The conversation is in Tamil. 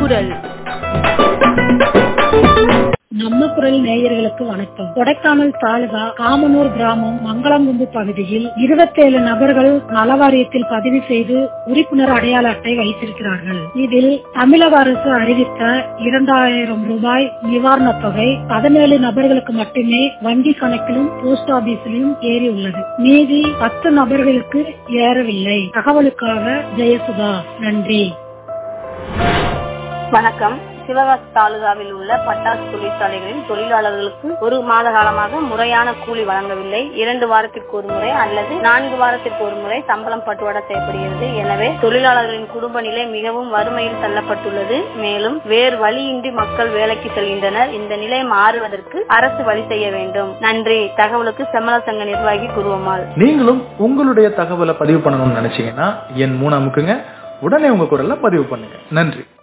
குரல் நம்ம குரல் நேயர்களுக்கு வணக்கம் கொடைக்கானல் தாலுகா காமனூர் கிராமம் மங்களங்குண்டு பகுதியில் இருபத்தேழு நபர்கள் நலவாரியத்தில் பதிவு செய்து உறுப்பினர் அடையாள அட்டை வைத்திருக்கிறார்கள் இதில் தமிழக அரசு அறிவித்த இரண்டாயிரம் ரூபாய் நிவாரணத் தொகை பதினேழு நபர்களுக்கு மட்டுமே வங்கி கணக்கிலும் போஸ்ட் ஆபீஸிலும் ஏறி உள்ளது மீதி பத்து நபர்களுக்கு ஏறவில்லை தகவலுக்காக ஜெயசுதா நன்றி வணக்கம் சிவகாசி தாலுகாவில் உள்ள பட்டாசு தொழிற்சாலைகளில் தொழிலாளர்களுக்கு ஒரு மாத காலமாக முறையான கூலி வழங்கவில்லை இரண்டு வாரத்திற்கு ஒரு முறை அல்லது நான்கு வாரத்திற்கு ஒரு முறை சம்பளம் பட்டுவாடா செய்யப்படுகிறது எனவே தொழிலாளர்களின் குடும்ப நிலை மிகவும் வறுமையில் தள்ளப்பட்டுள்ளது மேலும் வேறு வழியின்றி மக்கள் வேலைக்கு செல்கின்றனர் இந்த நிலை மாறுவதற்கு அரசு வழி செய்ய வேண்டும் நன்றி தகவலுக்கு செம்மல சங்க நிர்வாகி குருவம்மாள் நீங்களும் உங்களுடைய தகவலை பதிவு பண்ணணும்னு நினைச்சீங்கன்னா என் மூணு அமுக்குங்க உடனே உங்க குரல்ல பதிவு பண்ணுங்க நன்றி